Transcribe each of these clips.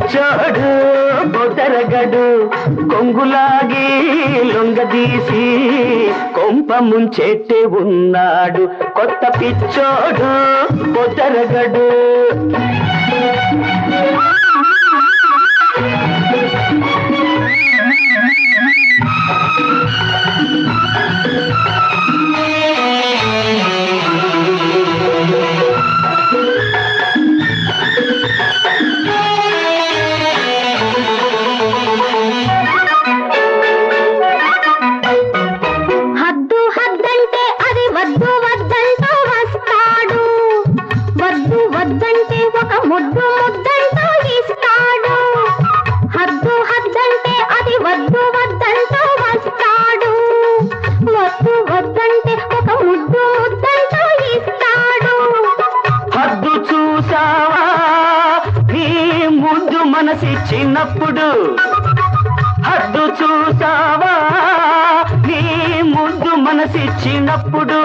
పిచ్చోడు బొదరగడు కొంగులాగి లొంగదీసి కొంప ముంచెట్టే ఉన్నాడు కొత్త పిచ్చోడు బొదరగడు హద్దు హద్దంటే అది వద్దు వద్దంటూ వస్తాడు వద్దు వద్దంటే ఒక ముద్దు ముద్దంటూ ఇస్తాడు హద్దు హద్దంటే అది వద్దు వద్దంటూ వస్తాడు వద్దు వద్దంటే ఒక ముద్దు ముద్దంటూ ఇస్తాడు హద్దు చూసావా నీ ముందు మనసిచ్చినప్పుడు హద్దు చూసావా నీ ముందు మనసిచ్చినప్పుడు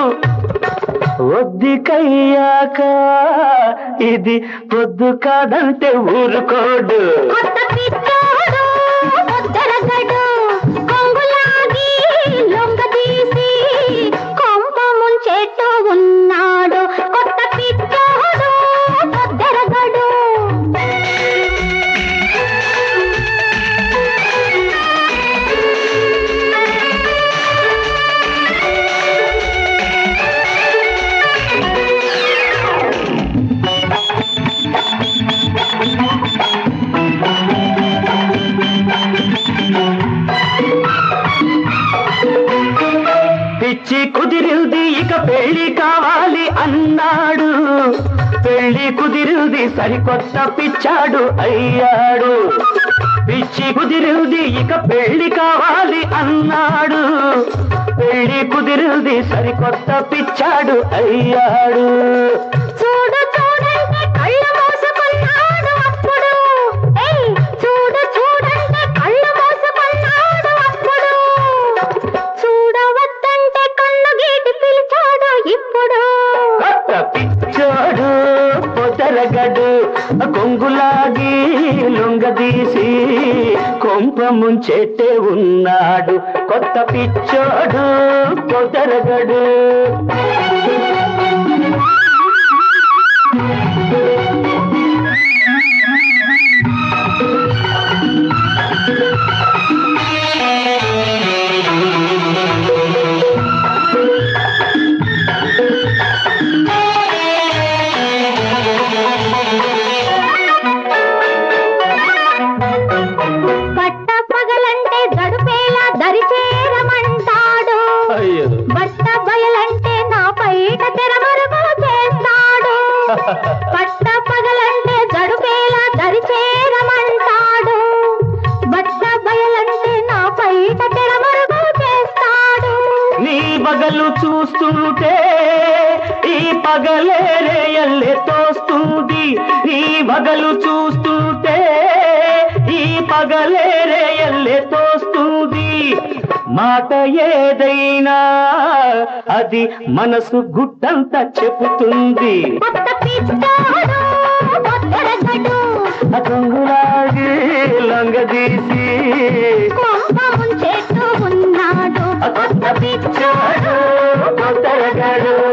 ఒద్దికయ్యాక ఇది పొద్దు కాదంటే ఊరుకోడు కొత్త పిచ్చోడు ముద్దరగడు కొంగులాగి లొంగదీసి కొంప ముంచెట్టు ఉన్నాడు కొత్త పిచ్చోడు ముద్దరగడు పిచ్చి కుదిరింది ఇక పెళ్లి కావాలి అన్నాడు పెళ్లి కుదిరింది సరికొత్త పిచ్చాడు అయ్యాడు పిచ్చి కుదిరింది ఇక పెళ్లి కావాలి అన్నాడు పెళ్లి కుదిరింది సరికొత్త పిచ్చాడు అయ్యాడు చూడు చూడంటే కళ్ళు మూసుకున్నాడు అప్పుడు ఏయ్ చూడు చూడంటే కళ్ళు మూసుకున్నాడు అప్పుడు చూడవద్దంటే కన్ను గీటి పిలిచాడు ఇప్పుడు కొత్త పిచ్చాడు పొదరగడు కొంగులాగి లొంగదీసి కొంప ముంచెట్టే ఉన్నాడు కొత్త పిచ్చోడు పొదరగడు పట్ట పగలంటే గడుపేలా దరిచేరమంటాడు అయ్యో బట్ట బయలంటే నా పైట తెరమరుగు చేస్తాడు పట్ట పగలంటే జడుపేలా దరిచేరమంటాడు బట్ట బయలంటే నా పైట తెరమరుగు చేస్తాడు నీ బగలు చూస్తుంటే ఈ పగలే రేయల్లే తోస్తుంది నీ బగలు చూస్తుంటే ఈ పగలే రేయల్లే తోస్తుంది మాట ఏదైనా అది మనసు గుట్టంతా చెబుతుంది కొత్త పిచ్చాడు కొత్తడగడు అతంగులాగి లొంగదీసి కొంప ముంచెట్టు ఉన్నాడు కొత్త పిచ్చాడు కొత్తరగడు